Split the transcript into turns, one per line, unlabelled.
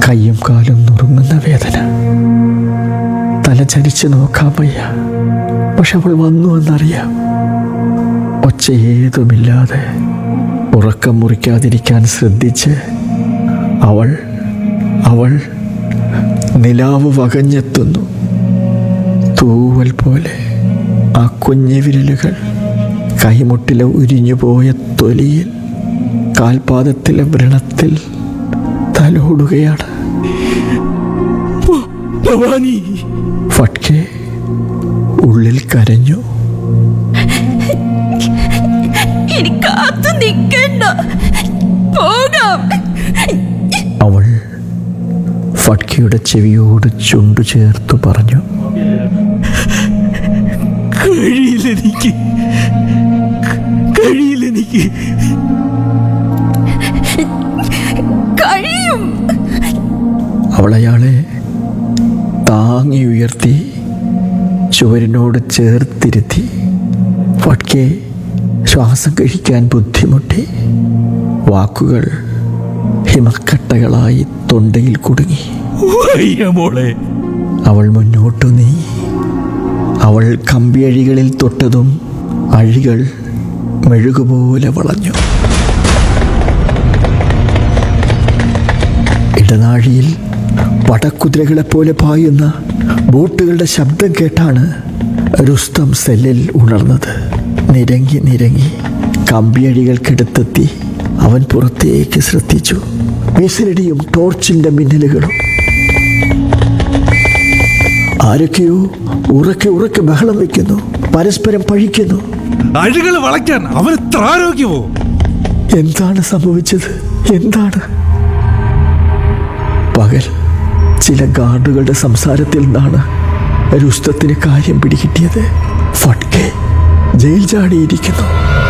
കയ്യും കാലും നുറുങ്ങുന്ന വേദന തല ചരിച്ചു നോക്കാൻ വയ്യ പക്ഷെ അവൾ വന്നു എന്നറിയാം ഒച്ച ഏതുമില്ലാതെ ഉറക്കം മുറിക്കാതിരിക്കാൻ ശ്രദ്ധിച്ച് അവൾ അവൾ നിലാവ് വകഞ്ഞെത്തുന്നു തൂവൽ പോലെ ആ കുഞ്ഞു വിരലുകൾ കൈമുട്ടിലെ ഉരിഞ്ഞുപോയ തൊലിയിൽ കാൽപാദത്തിലെ വ്രണത്തിൽ തലോടുകയാണ്
ഭവാനി
ഫട്കെ ഉള്ളിൽ കരഞ്ഞു
ഇനി കാത്തു നിൽക്കണ്ട പോകാം
അവൾ ഫട്കയുടെ ചെവിയോട് ചുണ്ടു ചേർത്തു പറഞ്ഞു
കഴിയില്ലെനിക്ക് കഴിയില്ലെനിക്ക്
കഴിയും
അവൾ അയാളെ താങ്ങി ഉയർത്തി ചുവരിനോട് ചേർത്തിരുത്തി ഫട്കെ ശ്വാസം കഴിക്കാൻ ബുദ്ധിമുട്ടി വാക്കുകൾ ഹിമക്കട്ടകളായി തൊണ്ടയിൽ കുടുങ്ങി
വയ്യ മോളെ
അവൾ മുന്നോട്ടു നീ അവൾ കമ്പിയഴികളിൽ തൊട്ടതും അഴികൾ മെഴുകുപോലെ വളഞ്ഞു ഇടനാഴിയിൽ പടക്കുതിരകളെപ്പോലെ പായുന്ന ബോട്ടുകളുടെ ശബ്ദം കേട്ടാണ് രുസ്തം സെല്ലിൽ ഉണർന്നത് നിരങ്ങി നിരങ്ങി കമ്പിയഴികൾക്കടുത്തെത്തി അവൻ പുറത്തേക്ക് ശ്രദ്ധിച്ചു വിസിലടിയും ടോർച്ചിന്റെ മിന്നലുകളും ആരൊക്കെയോ ഉറക്കെ ഉറക്കെ ബഹളം വയ്ക്കുന്നു പരസ്പരം പഴിക്കുന്നു
അഴികൾ വളയ്ക്കാൻ അവന് എത്ര ആരോഗ്യമോ
എന്താണ് സംഭവിച്ചത് എന്താണ് പകൽ ചില ഗാർഡുകളുടെ സംസാരത്തിൽ നിന്നാണ് രുസ്തത്തിന് കാര്യം പിടികിട്ടിയത് ഫട്കെ ജയിൽ ചാടിയിരിക്കുന്നു